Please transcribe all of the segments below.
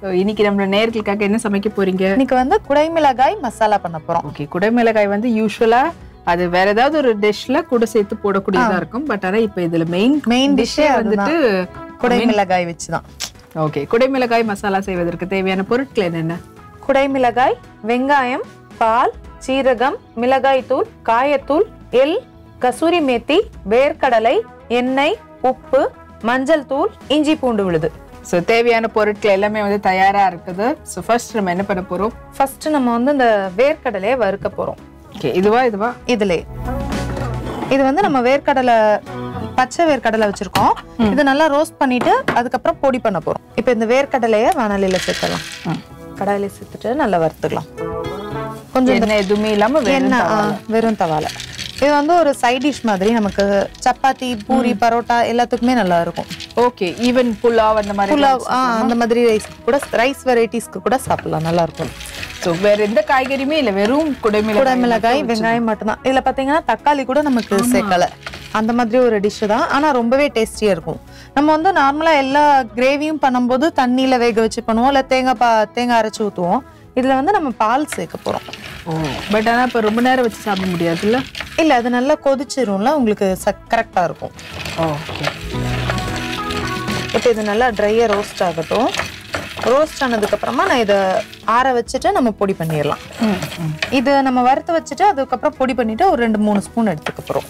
So, இன்னைக்கு நம்மளோட நேர்களுக்காக என்ன சமைக்க போறீங்க இன்னைக்கு வந்து குடைமிளகாய் மசாலா பண்ண போறோம் ஓகே குடைமிளகாய் வந்து யூஸ்வலா அது வேற ஏதாவது ஒரு டிஷ்ல கூட சேர்த்து போடக்கூடியதா இருக்கும் பட் ஆனா இப்போ இதுல மெயின் மெயின் டிஷ்ஷே டிஷ்ஷே வந்துட்டு குடைமிளகாய் வச்சுதான் ஓகே குடைமிளகாய் மசாலா செய்வதற்கு தேவையான பொருட்கள் என்னென்ன குடைமிளகாய் வெங்காயம் பால் சீரகம் மிளகாய் தூள் காயத்தூள் எள் கசூரி மேத்தி வேர்க்கடலை எண்ணெய் உப்பு மஞ்சள் தூள் இஞ்சி பூண்டு விழுது ஸோ தேவையான பொருட்கள் எல்லாமே வந்து தயாரா இருக்குது ஸோ ஃபர்ஸ்ட் நம்ம என்ன பண்ண போறோம் ஃபர்ஸ்ட் நம்ம வந்து இந்த வேர்க்கடலையை வறுக்க போறோம் ஓகே இதுவா இதுவா இதுலே இது வந்து நம்ம வேர்க்கடலை பச்சை வேர்க்கடலை வச்சிருக்கோம் இது நல்லா ரோஸ்ட் பண்ணிட்டு அதுக்கப்புறம் பொடி பண்ண போறோம் இப்போ இந்த வேர்க்கடலையை வானலியில சேர்த்துடலாம் ம். கடாயில சேர்த்துட்டு நல்லா வறுத்துக்கலாம் கொஞ்சம் இந்த எண்ணெய் எதுவுமே இல்லாம வெறும் எண்ணெய் ஆ, வெறும் தவால இது வந்து ஒரு சைட் டிஷ் மாதிரி நமக்கு சப்பாத்தி பூரி பரோட்டா எல்லாத்துக்குமே நல்லா இருக்கும் ஓகே ஈவன் புலாவ் அந்த மாதிரி புலாவ் ஆ அந்த மாதிரி ரைஸ் கூட ரைஸ் வெரைட்டிஸ்க்கு கூட சாப்பிடலாம் நல்லா இருக்கும் ஸோ வேற எந்த காய்கறியுமே இல்லை வெறும் குடைமிளகாய் குடமிளகாய் வெங்காயம் மட்டும்தான் இதுல பாத்தீங்கன்னா தக்காளி கூட நமக்கு சேர்க்கல அந்த மாதிரி ஒரு டிஷ் தான் ஆனா ரொம்பவே டேஸ்டியா இருக்கும் நம்ம வந்து நார்மலா எல்லா கிரேவியும் பண்ணும்போது தண்ணியில வேக வச்சு பண்ணுவோம் இல்ல தேங்காய் பா தேங்காய் அரைச்சு ஊத்துவோம் இதுல வந்து நம்ம பால் சேர்க்க போறோம் ஓ பட் ஆனா இப்போ ரொம்ப நேரம் வச்சு சாப்பிட முடியாதுல்ல இல்ல அது நல்லா கொதிச்சிரும்ல உங்களுக்கு கரெக்டா இருக்கும் ஓகே இப்போ இது நல்லா ட்ரையாக ரோஸ்ட் ஆகட்டும் ரோஸ்ட் ஆனதுக்கு அப்புறமா நான் இதை ஆற வச்சுட்டு நம்ம பொடி பண்ணிடலாம் ம் ம் இது நம்ம வறுத்து வச்சுட்டு அதுக்கப்புறம் பொடி பண்ணிட்டு ஒரு ரெண்டு மூணு ஸ்பூன் எடுத்துக்க போறோம்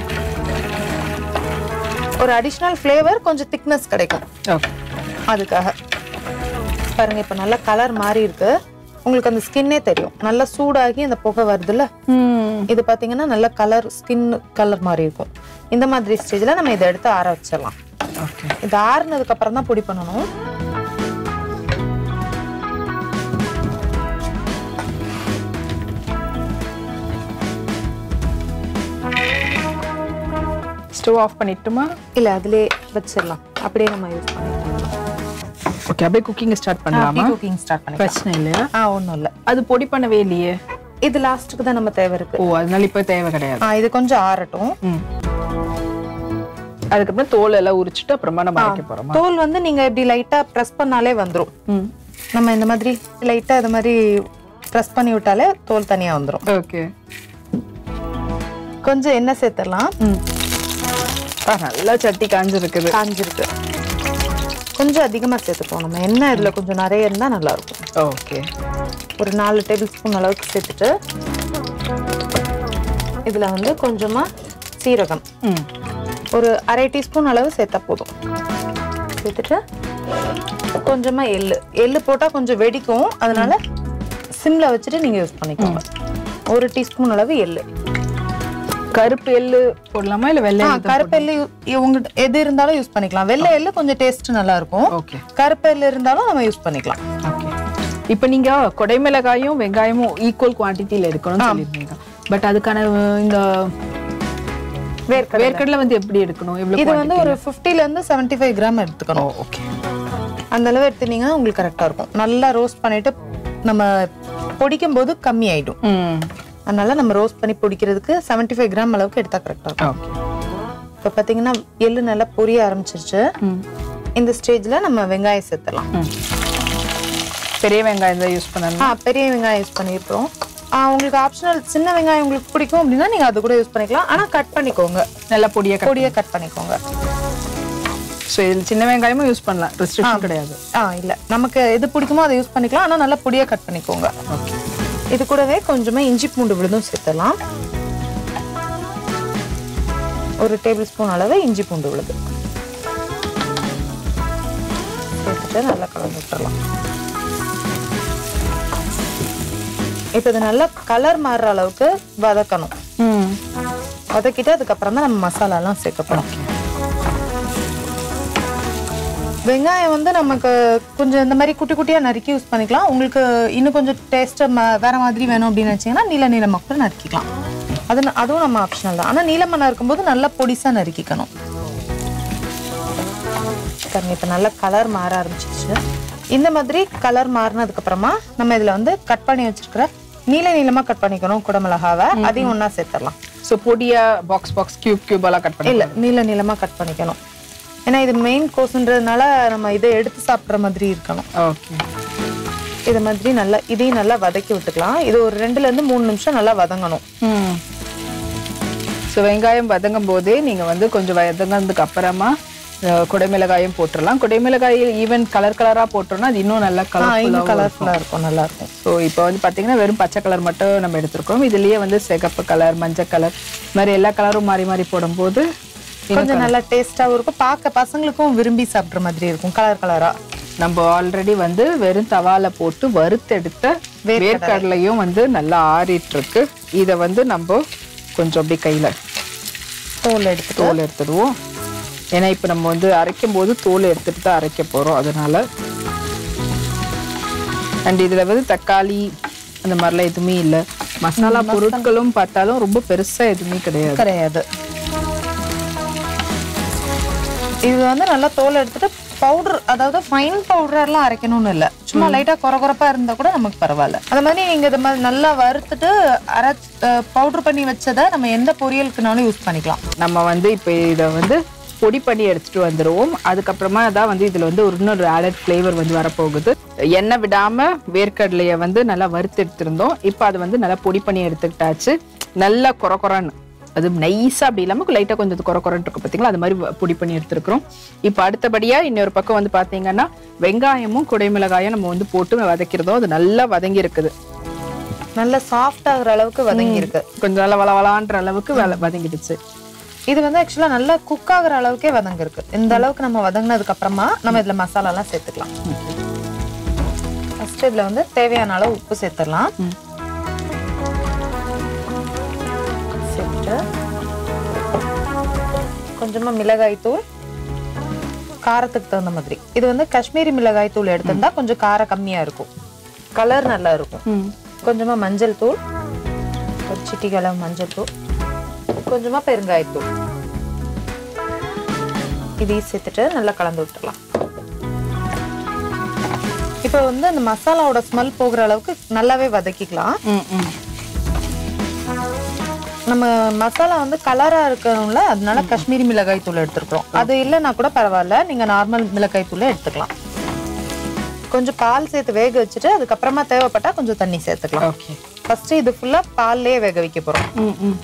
ஒரு அடிஷ்னல் ஃப்ளேவர் கொஞ்சம் திக்னஸ் கிடைக்கும் ஓகே அதுக்காக பாருங்க இப்போ நல்லா கலர் மாறி இருக்கு உங்களுக்கு அந்த ஸ்கின்னே தெரியும் நல்லா சூடாகி அந்த புகை வருதுல்ல ம் இது பார்த்தீங்கன்னா நல்ல கலர் ஸ்கின் கலர் மாதிரி இருக்கும் இந்த மாதிரி ஸ்டேஜில் நம்ம இதை எடுத்து ஆற வச்சிடலாம் ஓகே இது ஆறுனதுக்கு அப்புறம் தான் பொடி பண்ணணும் ஸ்டவ் ஆஃப் பண்ணிட்டுமா இல்ல அதிலே வச்சிடலாம் அப்படியே நம்ம யூஸ் பண்ணிக்கலாம் ஓகே அப்படியே குக்கிங் ஸ்டார்ட் பண்ணலாமா குக்கிங் ஸ்டார்ட் பண்ணிக்கலாம் பிரச்சனை இல்லையா ஆ ஒன்றும் இல்லை அது பொடி பண்ணவே இல்லையே இது லாஸ்ட்டுக்கு தான் நம்ம தேவை இருக்கு ஓ அதனால இப்போ தேவை கிடையாது ஆ இது கொஞ்சம் ஆறட்டும் ம் அதுக்கப்புறம் தோல் எல்லாம் உரிச்சிட்டு அப்புறமா நம்ம அரைக்க போறோமா தோல் வந்து நீங்க இப்படி லைட்டா ப்ரெஸ் பண்ணாலே வந்துரும் ம் நம்ம இந்த மாதிரி லைட்டா இது மாதிரி ப்ரெஸ் பண்ணி விட்டாலே தோல் தனியா வந்துரும் ஓகே கொஞ்சம் எண்ணெய் சேர்த்துடலாம் ம் பா நல்லா சட்டி காஞ்சிருக்குது காஞ்சிருக்கு கொஞ்சம் அதிகமா சேர்த்துப்போம் நம்ம எண்ணெய் இதுல கொஞ்சம் நிறைய இருந்தா நல்லா இருக்கும் ஓகே ஒரு நாலு டேபிள் ஸ்பூன் அளவுக்கு சேர்த்துட்டு இதுல வந்து கொஞ்சமா சீரகம் ம் ஒரு அரை டீஸ்பூன் அளவு சேர்த்தா போதும் சேர்த்துட்டு கொஞ்சமா எள்ளு எள்ளு போட்டா கொஞ்சம் வெடிக்கும் அதனால சிம்ல வச்சுட்டு நீங்க யூஸ் பண்ணிக்கோங்க ஒரு டீஸ்பூன் அளவு எள்ளு கருப்பு எள்ளு போடலாமா இல்ல வெள்ளை ஆ, எள்ளு கருப்பு எள்ளு யூ- உங்ககிட்ட எது இருந்தாலும் யூஸ் பண்ணிக்கலாம் வெள்ளை எள்ளு கொஞ்சம் டேஸ்ட் நல்லா இருக்கும் ஓகே கருப்பு எள்ளு இருந்தாலும் நம்ம யூஸ் பண்ணிக்கலாம் ஓகே இப்போ நீங்க கொடைமிளகாயும் வெங்காயமும் ஈக்குவல் குவான்டிட்டியில எடுக்கணும்னு சொல்லிருந்தீங்க பட் அதுக்கான அஹ், இந்த வேர்க்கடலை வேர்க்கடலை வந்து எப்படி எடுக்கணும் எவ்வளவு இது வந்து ஒரு 50 ல இருந்து 75 ஃபைவ் கிராம் எடுத்துக்கணும் ஓகே அந்த அளவு எடுத்துனீங்கன்னா உங்களுக்கு கரெக்டா இருக்கும் நல்லா ரோஸ்ட் பண்ணிட்டு நம்ம பொடிக்கும் போது கம்மி ஆயிடும் ம் அதனால நம்ம ரோஸ்ட் பண்ணி பொடிக்கிறதுக்கு 75 ஃபைவ் கிராம் அளவுக்கு எடுத்தா கரெக்டா இருக்கும் ஓகே இப்போ பார்த்தீங்கன்னா எள்ளு நல்லா பொரிய ஆரம்பிச்சிருச்சு ம் இந்த ஸ்டேஜ்ல நம்ம வெங்காயம் சேர்த்துலாம் ம் பெரிய வெங்காயம் தான் யூஸ் பண்ணணும் ஆ பெரிய வெங்காயம் யூஸ் பண்ணியிருக்கோம் ஆ, உங்களுக்கு ஆப்ஷனல் சின்ன வெங்காயம் உங்களுக்கு பிடிக்கும் அப்படின்னா நீங்க அது கூட யூஸ் பண்ணிக்கலாம் ஆனா கட் பண்ணிக்கோங்க நல்லா பொடியா கட் பொடியை கட் பண்ணிக்கோங்க ஸோ இதில் சின்ன வெங்காயமும் யூஸ் பண்ணலாம் ரெஸ்ட்ரிக்ஷன் கிடையாது ஆ இல்ல நமக்கு எது பிடிக்குமோ அதை யூஸ் பண்ணிக்கலாம் ஆனா நல்லா பொடியா கட் பண்ணிக்கோங்க ஓகே இது கூடவே கொஞ்சமா இஞ்சி பூண்டு விழுதும் சேர்த்துலாம் ஒரு டேபிள் ஸ்பூன் அளவு இஞ்சி பூண்டு விழுது சேர்த்துட்டு நல்லா கலந்து விட்டுறலாம் இப்போ இது நல்லா கலர் மாறுற அளவுக்கு வதக்கணும் ம் வதக்கிட்டு அதுக்கப்புறம் தான் நம்ம மசாலாலாம் சேர்க்க போறோம் வெங்காயம் வந்து நமக்கு கொஞ்சம் இந்த மாதிரி குட்டி குட்டியா நறுக்கி யூஸ் பண்ணிக்கலாம் உங்களுக்கு இன்னும் கொஞ்சம் டேஸ்ட் வேற மாதிரி வேணும் அப்படின்னு நினைச்சீங்கன்னா நீல நீளமா கூட நறுக்கிக்கலாம் அது ந- அதுவும் நம்ம ஆப்ஷனல் தான் ஆனா நீளமா நறுக்கும்போது நல்லா பொடிசா நறுக்கிக்கணும் பாருங்க இப்போ நல்லா கலர் மாற ஆரம்பிச்சிருச்சு இந்த மாதிரி கலர் மாறினதுக்கு அப்புறமா நம்ம இதுல வந்து கட் பண்ணி வச்சிருக்கிற நீல நீளமா கட் பண்ணிக்கணும் குடமிளகாவை அதையும் ஒண்ணா சேர்த்துடலாம் ஸோ பொடியா பாக்ஸ் பாக்ஸ் கியூப் கியூப் எல்லாம் கட் பண்ணி இல்ல நீல நீளமா கட் பண்ணிக்கணும் ஏன்னா இது மெயின் கோர்ஸ்ன்றதுனால நம்ம இதை எடுத்து சாப்பிடுற மாதிரி இருக்கணும் ஓகே இது மாதிரி நல்லா இதையும் நல்லா வதக்கி விட்டுக்கலாம் இது ஒரு ரெண்டுல இருந்து மூணு நிமிஷம் நல்லா வதங்கணும் ஸோ வெங்காயம் வதங்கும் போதே நீங்க வந்து கொஞ்சம் வதங்கினதுக்கு அப்புறமா அஹ், குடைமிளகாயும் போட்டுடலாம் குடைமிளகாய் ஈவன் கலர் கலரா போட்டோம்னா அது இன்னும் நல்லா ஆ, இன்னும் கலர் கலர்ஃபுல்லா இருக்கும் நல்லா இருக்கும் ஸோ இப்போ வந்து பார்த்தீங்கன்னா வெறும் பச்சை கலர் மட்டும் நம்ம எடுத்திருக்கோம் இதுலயே வந்து சிகப்பு கலர் மஞ்சள் கலர் இந்த மாதிரி எல்லா கலரும் மாறி மாறி போடும்போது கொஞ்சம் நல்லா டேஸ்டாவும் இருக்கும் பார்க்க பசங்களுக்கும் விரும்பி சாப்பிட்ற மாதிரி இருக்கும் கலர் கலரா நம்ம ஆல்ரெடி வந்து வெறும் தவால போட்டு வறுத்தெடுத்த வேர்க்கடலையும் வந்து நல்லா ஆறிட்டு இருக்கு இதை வந்து நம்ம கொஞ்சம் அப்படி கையில தோல் எடுத்து தோல் எடுத்துடுவோம் ஏன்னா இப்போ நம்ம வந்து அரைக்கும் போது தோல் எடுத்துட்டு தான் அரைக்க போறோம் அதனால அண்ட் இதுல வந்து தக்காளி அந்த மாதிரிலாம் எதுவுமே இல்லை மசாலா பொருட்களும் பார்த்தாலும் ரொம்ப பெருசா எதுவுமே கிடையாது கிடையாது இது வந்து நல்லா தோல் எடுத்துட்டு பவுடர் அதாவது ஃபைன் பவுடர்லாம் அரைக்கணும்னு இல்லை சும்மா லைட்டா குறை குறைப்பா இருந்தா கூட நமக்கு பரவாயில்ல அது மாதிரி நீங்க இது மாதிரி நல்லா வறுத்துட்டு அரைச் பவுடர் பண்ணி வச்சதை நம்ம எந்த பொரியலுக்குனாலும் யூஸ் பண்ணிக்கலாம் நம்ம வந்து இப்போ இதை வந்து பொடி பண்ணி எடுத்துட்டு வந்துருவோம் அதுக்கப்புறமா தான் வந்து இதுல வந்து ஒரு இன்னொரு ஆடட் ஃப்ளேவர் வந்து வரப்போகுது எண்ணெய் விடாம வேர்க்கடலையை வந்து நல்லா வறுத்து எடுத்திருந்தோம் இப்போ அதை வந்து நல்லா பொடி பண்ணி எடுத்துக்கிட்டாச்சு நல்லா கொர கொரன்னு அது நைஸா அப்படி இல்லாம லைட்டா கொஞ்சம் கொர கொரன்னு இருக்கும் பார்த்தீங்களா அது மாதிரி வ- பொடி பண்ணி எடுத்திருக்கிறோம் இப்போ அடுத்தபடியா இன்னொரு பக்கம் வந்து பாத்தீங்கன்னா வெங்காயமும் குடைமிளகாயும் நம்ம வந்து போட்டு வதக்கிறதும் அது நல்லா வதங்கி இருக்குது நல்லா சாஃப்ட் ஆகுற அளவுக்கு வதங்கி இருக்கு கொஞ்சம் நல்லா வளவலான்ற அளவுக்கு வல- வதங்கிடுச்சு இது வந்து ஆக்சுவலா நல்லா குக் ஆகுற அளவுக்கே வதங்க இருக்கு இந்த அளவுக்கு நம்ம வதங்கினதுக்கு அப்புறமா நம்ம இதுல மசாலா எல்லாம் சேர்த்துக்கலாம் ஃபர்ஸ்ட் இதுல வந்து தேவையான அளவு உப்பு சேர்த்துடலாம் சேர்த்துட்டு கொஞ்சமா மிளகாய் தூள் காரத்துக்கு தகுந்த மாதிரி இது வந்து காஷ்மீரி மிளகாய் தூள் எடுத்திருந்தா கொஞ்சம் காரம் கம்மியா இருக்கும் கலர் நல்லா இருக்கும் கொஞ்சமா மஞ்சள் தூள் ஒரு சிட்டிகை அளவு மஞ்சள் தூள் கொஞ்சமா பெருங்காயத்தூள் இதையும் சேர்த்துட்டு நல்லா கலந்து விட்டுறலாம் இப்போ வந்து அந்த மசாலாவோட ஸ்மெல் போகிற அளவுக்கு நல்லாவே வதக்கிக்கலாம் ம் ம் நம்ம மசாலா வந்து கலரா இருக்கணும்ல அதனால காஷ்மீரி மிளகாய் தூள் எடுத்துருக்கோம் அது இல்லைன்னா கூட பரவாயில்ல நீங்க நார்மல் மிளகாய் தூளை எடுத்துக்கலாம் கொஞ்சம் பால் சேர்த்து வேக வச்சுட்டு அதுக்கப்புறமா தேவைப்பட்டா கொஞ்சம் தண்ணி சேர்த்துக்கலாம் ஓகே ஃபர்ஸ்ட் இது ஃபுல்லா பால்லயே வேக வைக்க போறோம் ம் ம்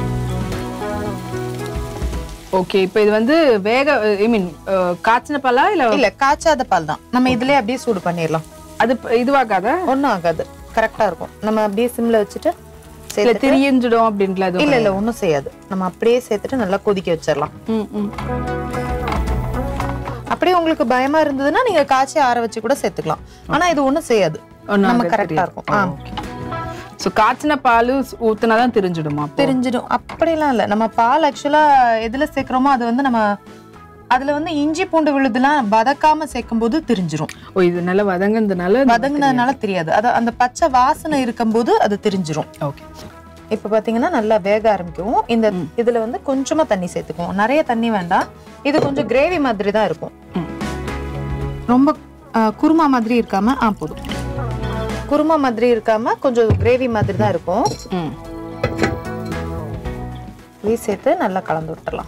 ஓகே இப்போ இது வந்து வேக ஐ மீன் காய்ச்சின பாலா இல்ல இல்ல காய்ச்சாத பால் தான் நம்ம இதுலயே அப்படியே சூடு பண்ணிடலாம் அது ப- இதுவாகாத ஒண்ணும் ஆகாது கரெக்டா இருக்கும் நம்ம அப்படியே சிம்ல வச்சுட்டு இல்ல சேர்த்து திரிஞ்சிடும் அப்படின்ட்டுல அது இல்ல இல்ல ஒண்ணும் செய்யாது நம்ம அப்படியே சேர்த்துட்டு நல்லா கொதிக்க வச்சிடலாம் ம் ம் அப்படியே உங்களுக்கு பயமா இருந்ததுன்னா நீங்க காய்ச்சி ஆற வச்சு கூட சேர்த்துக்கலாம் ஆனா இது ஒண்ணும் செய்யாது ஒண்ணும் நம்ம ஆகாது, கரெக்டா இருக்கும் ஆ. ஸோ காய்ச்சின பால் ஊத்துனா தான் தெரிஞ்சிடுமா அப்போ? தெரிஞ்சிடும் அப்படிலாம் இல்ல நம்ம பால் ஆக்சுவலா எதுல சேர்க்கிறோமோ அது வந்து நம்ம அதுல வந்து இஞ்சி பூண்டு விழுதுலாம் வதக்காம சேர்க்கும் போது தெரிஞ்சிரும் ஓ இது நல்லா வதங்குனதுனால வதங்குனதுனால தெரியாது அது அந்த பச்சை வாசனை இருக்கும்போது அது தெரிஞ்சிரும் ஓகே இப்ப பாத்தீங்கன்னா நல்லா வேக ஆரம்பிக்கும் இந்த இதுல வந்து கொஞ்சமா தண்ணி சேர்த்துக்குவோம் நிறைய தண்ணி வேண்டாம் இது கொஞ்சம் கிரேவி மாதிரி தான் இருக்கும் ம். ரொம்ப அஹ், குருமா மாதிரி இருக்காம ஆ போதும் குருமா மாதிரி இருக்காம கொஞ்சம் கிரேவி மாதிரி தான் இருக்கும் ம் இதையும் சேர்த்து நல்லா கலந்து விட்டுறலாம்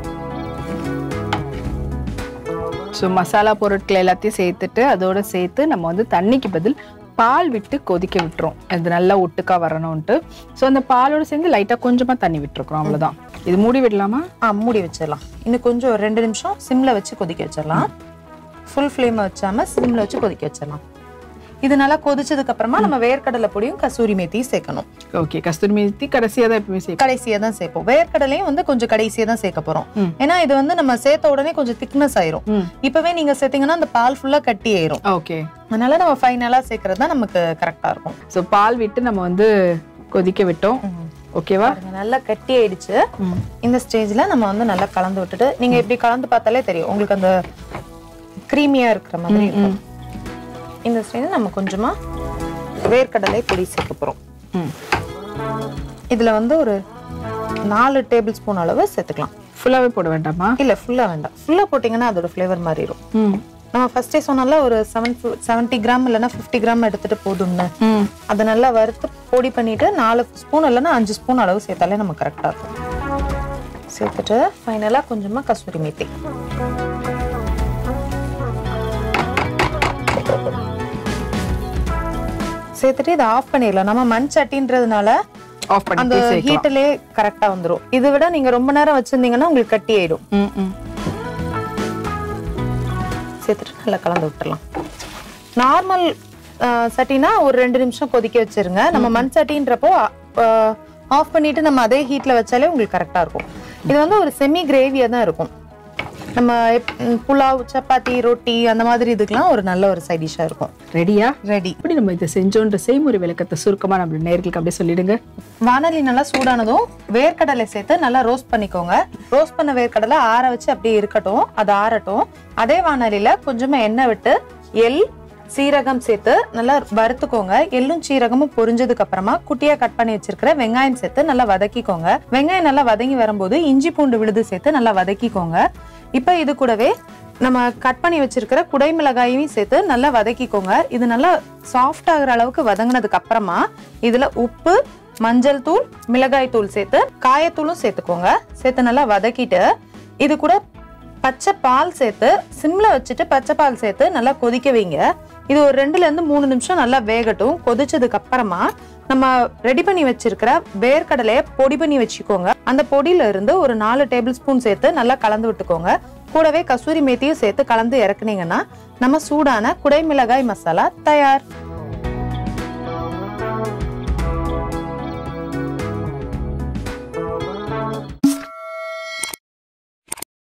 ஸோ மசாலா பொருட்கள் எல்லாத்தையும் சேர்த்துட்டு அதோட சேர்த்து நம்ம வந்து தண்ணிக்கு பதில் பால் விட்டு கொதிக்க விட்டுரும் அது நல்லா ஒட்டுக்கா வரணும்ட்டு ஸோ அந்த பாலோட சேர்ந்து லைட்டாக கொஞ்சமாக தண்ணி விட்டுருக்குறோம் அவ்வளோதான் இது மூடி விடலாமா ஆ மூடி வச்சிடலாம் இன்னும் கொஞ்சம் ஒரு ரெண்டு நிமிஷம் சிம்ல வச்சு கொதிக்க வச்சிடலாம் ஃபுல் ஃப்ளேம் வச்சாம சிம்ல வச்சு கொதிக்க வச்சிடலாம் இது நல்லா கொதிச்சதுக்கு அப்புறமா நம்ம வேர்க்கடலை பொடியும் கசூரி மேத்தியும் சேர்க்கணும் ஓகே கஸ்தூரி மேத்தி கடைசியாக தான் எப்பவுமே சேர்க்கும் கடைசியா தான் சேர்ப்போம் வேர்க்கடலையும் வந்து கொஞ்சம் கடைசியா தான் சேர்க்க போறோம் ம். ஏன்னா இது வந்து நம்ம சேர்த்த உடனே கொஞ்சம் திக்னஸ் ஆயிரும் ம் இப்பவே நீங்க சேர்த்தீங்கன்னா அந்த பால் ஃபுல்லா கட்டி ஆயிரும் ஓகே அதனால நம்ம ஃபைனலா சேர்க்கறது தான் நமக்கு கரெக்டா இருக்கும் ஸோ பால் விட்டு நம்ம வந்து கொதிக்க விட்டோம் ஓகேவா பாருங்க, நல்லா கட்டி ஆயிடுச்சு ம் இந்த ஸ்டேஜ்ல நம்ம வந்து நல்லா கலந்து விட்டுட்டு நீங்க இப்படி கலந்து பார்த்தாலே தெரியும் உங்களுக்கு அந்த க்ரீமியா இருக்கிற மாதிரி இருக்கும் இந்த ஸ்டேஜ் நம்ம கொஞ்சமா வேர்க்கடலை பொடி சேர்க்க போறோம் ம் இதுல வந்து ஒரு நாலு டேபிள் ஸ்பூன் அளவு சேர்த்துக்கலாம் ஃபுல்லாகவே போட வேண்டாமா இல்ல ஃபுல்லா வேண்டாம் ஃபுல்லா போட்டீங்கன்னா அதோட ஃப்ளேவர் மாறிடும் ம் நம்ம ஃபர்ஸ்டே சொன்னால ஒரு செவன் செவன்ட்டி கிராம் இல்லைன்னா ஃபிஃப்டி கிராம் எடுத்துட்டு போதும்னு ம் அதை நல்லா வறுத்து பொடி பண்ணிட்டு நாலு ஸ்பூன் இல்லைன்னா அஞ்சு ஸ்பூன் அளவு சேர்த்தாலே நம்ம கரெக்டா இருக்கும் சேர்த்துட்டு ஃபைனலா கொஞ்சமா கஸ்தூரி மேத்தி சேர்த்துட்டு இதை ஆஃப் பண்ணிடலாம் நம்ம மண் சட்டின்றதுனால ஆஃப் அந்த பண்ணி சேர்க்கலாம் ஹீட்டிலே கரெக்டா வந்துரும் இதை விட நீங்க ரொம்ப நேரம் வச்சிருந்தீங்கன்னா உங்களுக்கு கட்டி ஆயிடும் ம் ம் சேர்த்துட்டு நல்லா கலந்து விட்டுறலாம் நார்மல் சட்டினா ஒரு ரெண்டு நிமிஷம் கொதிக்க வச்சிருங்க நம்ம மண் சட்டின்றப்போ ஆஃப் பண்ணிட்டு நம்ம அதே ஹீட்ல வச்சாலே உங்களுக்கு கரெக்டா இருக்கும் இது வந்து ஒரு செமி கிரேவியா தான் இருக்கும் நம்ம எப்- ம், புலாவ் சப்பாத்தி ரொட்டி அந்த மாதிரி இதுக்கெல்லாம் ஒரு நல்ல ஒரு சைட் டிஷ்ஷா இருக்கும் ரெடியா ரெடி எப்படி நம்ம இதை செஞ்சோன்ற செய்முறை விளக்கத்தை சுருக்கமா நம்ம நேர்களுக்கு அப்படியே சொல்லிடுங்க வானொலி நல்லா சூடானதும் வேர்க்கடலை சேர்த்து நல்லா ரோஸ்ட் பண்ணிக்கோங்க ரோஸ்ட் பண்ண வேர்க்கடலை ஆற வச்சு அப்படியே இருக்கட்டும் அது ஆறட்டும் அதே வானொலியில கொஞ்சமா எண்ணெய் விட்டு எள் சீரகம் சேர்த்து நல்லா வறுத்துக்கோங்க எள்ளும் சீரகமும் பொரிஞ்சதுக்கு அப்புறமா குட்டியா கட் பண்ணி வச்சிருக்கிற வெங்காயம் சேர்த்து நல்லா வதக்கிக்கோங்க வெங்காயம் நல்லா வதங்கி வரும்போது இஞ்சி பூண்டு விழுது சேர்த்து நல்லா வதக்கிக்கோங்க இப்போ இது கூடவே நம்ம கட் பண்ணி வச்சிருக்கிற குடை மிளகாயையும் சேர்த்து நல்லா வதக்கிக்கோங்க இது நல்லா சாஃப்ட் ஆகுற அளவுக்கு வதங்கினதுக்கு அப்புறமா இதுல உப்பு மஞ்சள் தூள் மிளகாய் தூள் சேர்த்து காயத்தூளும் சேர்த்துக்கோங்க சேர்த்து நல்லா வதக்கிட்டு இது கூட பச்சை பால் சேர்த்து சிம்ல வச்சுட்டு பச்சை பால் சேர்த்து நல்லா கொதிக்க வைங்க இது ஒரு ரெண்டுல இருந்து மூணு நிமிஷம் நல்லா வேகட்டும் கொதிச்சதுக்கு அப்புறமா நம்ம ரெடி பண்ணி வச்சிருக்கிற வேர்க்கடலையை பொடி பண்ணி வச்சுக்கோங்க அந்த பொடியில இருந்து ஒரு நாலு டேபிள் ஸ்பூன் சேர்த்து நல்லா கலந்து விட்டுக்கோங்க கூடவே கசூரி மேத்தியும் சேர்த்து கலந்து இறக்குனீங்கன்னா நம்ம சூடான குடை மிளகாய் மசாலா தயார்